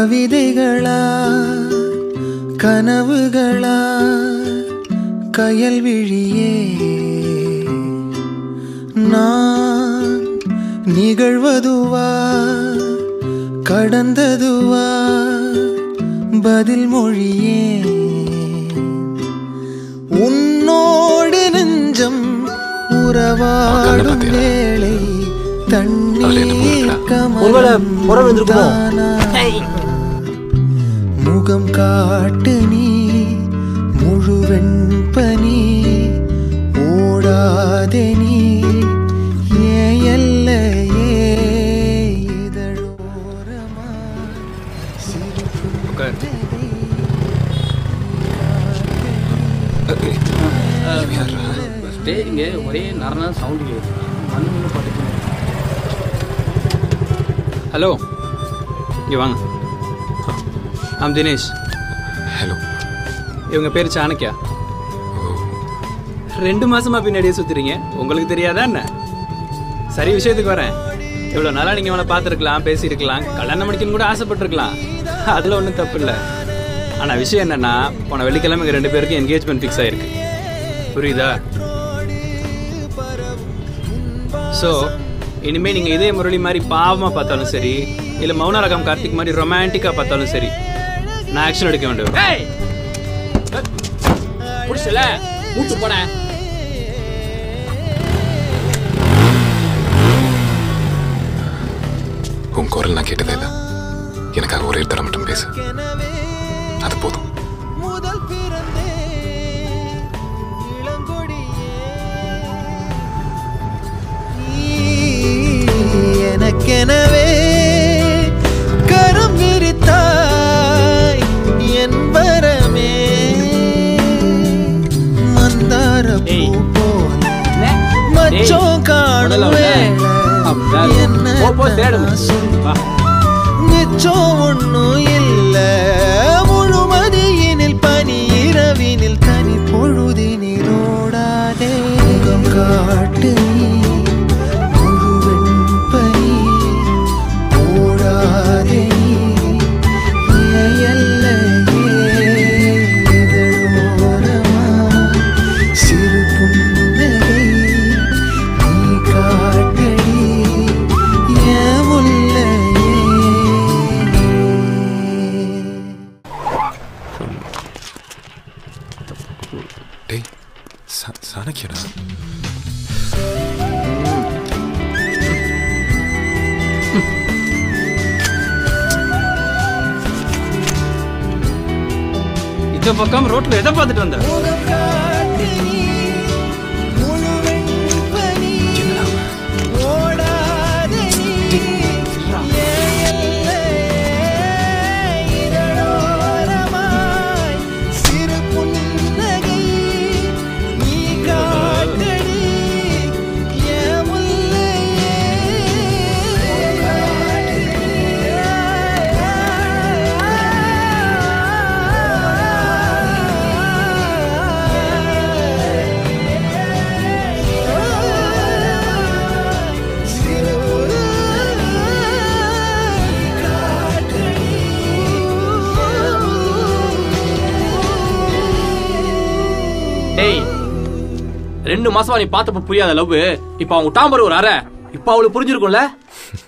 கவிதைகளா கனவுகளா கயல் விழியே நான் நிகழ்வதுவா கடந்ததுவா பதில் மொழியே உன்னோடு நெஞ்சம் உறவாடும் வேளை தண்ணீர் ஒருவேளை புறம் கமலம் வந்திருக்குமோ? தானா? முகம் காட்டு நீ முழுவெண் பனி ஓடாதே நீ ஏன் எல்லையே இதழோரமா ஸ்டேஜிங்க ஒரே நரண சவுண்டு கேட்குது மண்ணு பட்டுக்கு ஹலோ இங்கே வாங்க ஆம் தினேஷ் ஹலோ இவங்க பேர் சாணக்கியா ரெண்டு மாசமா பின்னாடியே சுத்துறீங்க உங்களுக்கு தெரியாதா என்ன சரி விஷயத்துக்கு வரேன் இவ்வளோ நாளா நீங்கள் அவனை பார்த்துருக்கலாம் பேசியிருக்கலாம் கல்யாணம் முடிக்கணும் கூட ஆசைப்பட்டிருக்கலாம் அதில் ஒன்றும் தப்பு இல்லை ஆனால் விஷயம் என்னன்னா போன வெள்ளிக்கிழமை எங்கள் ரெண்டு பேருக்கும் என்கேஜ்மெண்ட் ஃபிக்ஸ் ஆயிருக்கு புரியுதா ஸோ இனிமேல் நீங்கள் இதே முரளி மாதிரி பாவமாக பார்த்தாலும் சரி இல்லை மௌன ரகம் கார்த்திக் மாதிரி ரொமான்டிக்காக பார்த்தாலும் சரி நான் ஆக்ஷன் எடுக்க வேண்டும் புடிச்சல மூச்சு போனேன் உன் குரல் நான் கேட்டதே இல்லை எனக்காக ஒரே தரம் மட்டும் பேசு அது போதும் முதல் பிறந்தே இளங்கொடியே நீ எனக்கெனவே கரம் விரித்தாய் என் வரமே மந்தார பூ போல மச்சம் காணும் வேளை என்ன நான் சொல்ல நிச்சம் ஒண்ணும் இல்ல முழுமதியினில் பனி இரவினில் தனி பொழுதினில் ஓடாதே முகம் காட்டு நீ முழுவெண் பனி ஓடாதே நீ என் எல்லையே இதழோரமா சிறு புன்னகை நீ காட்டடி என் முல்லையே டேய் சா- சாணக்கியனா இந்த பக்கம் ரோட்ல எதை பார்த்துட்டு வந்த முகம் காட்டு நீ முழுவெண் பனி ஓடாதே நீ என் எல்லையே இதழோரமாய் சிறு புன்னகை நீ காட்டடி என் டேய் ரெண்டு மாசமா நீ பார்த்தப்ப புரியாத லவ் இப்ப அவன் டாம்பர் ஒரு அரை இப்ப அவளுக்கு புரிஞ்சிருக்கும்ல